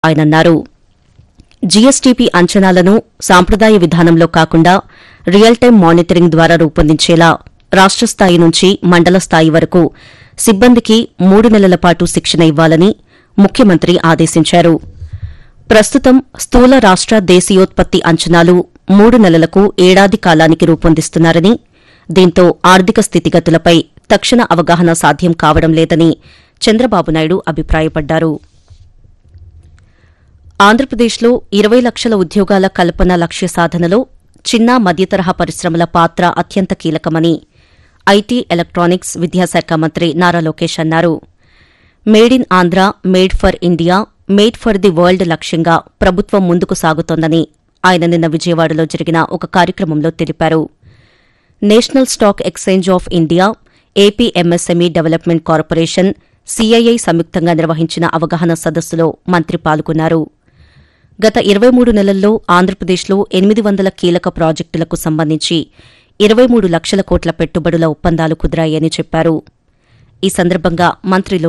ఆయనన్నారు GSTP అంచనాలను సాంప్రదాయ విధానంలో కాకుండా రియల్ టైం మానిటరింగ్ ద్వారా రూపొందించేలా రాష్ట స్థాయి నుంచి మండల స్థాయి వరకు సిబ్బందికి మూడు నెలల పాటు శిక్షణ ఇవ్వాలని ముఖ్యమంత్రి ఆదేశించారు ప్రస్తుతం స్థూల రాష్ట దేశీయోత్పత్తి అంచనాలు మూడు నెలలకు ఏడాది కాలానికి రూపొందిస్తున్నారని దీంతో ఆర్థిక స్థితిగతులపై తక్షణ అవగాహన సాధ్యం కావడం లేదని చంద్రబాబు నాయుడు అభిప్రాయపడ్డారు ఆంధ్రప్రదేశ్లో ఇరవై లక్షల ఉద్యోగాల కల్పన లక్ష్య సాధనలో చిన్న మధ్యతరహా పరిశ్రమల పాత్ర అత్యంత కీలకమని ఐటీ ఎలక్ట్రానిక్స్ విద్యాశాఖ మంత్రి నారా లోకేష్ అన్నారు made in Andhra made for India made for the world లక్ష్యంగా ప్రభుత్వం ముందుకు సాగుతోందని ఆయన నిన్న విజయవాడలో జరిగిన ఒక కార్యక్రమంలో తెలిపారు national stock exchange of India AP MSME development corporation CII సంయుక్తంగా నిర్వహించిన అవగాహన సదస్సులో మంత్రి పాల్గొన్నారు గత ఇరవై మూడు నెలల్లో ఆంధ్రప్రదేశ్లో ఎనిమిది వందల కీలక ప్రాజెక్టులకు సంబంధించి ఇరవై మూడు లక్షల కోట్ల పెట్టుబడుల ఒప్పందాలు కుదిరాయని చెప్పారు ఈ సందర్భంగా మంత్రి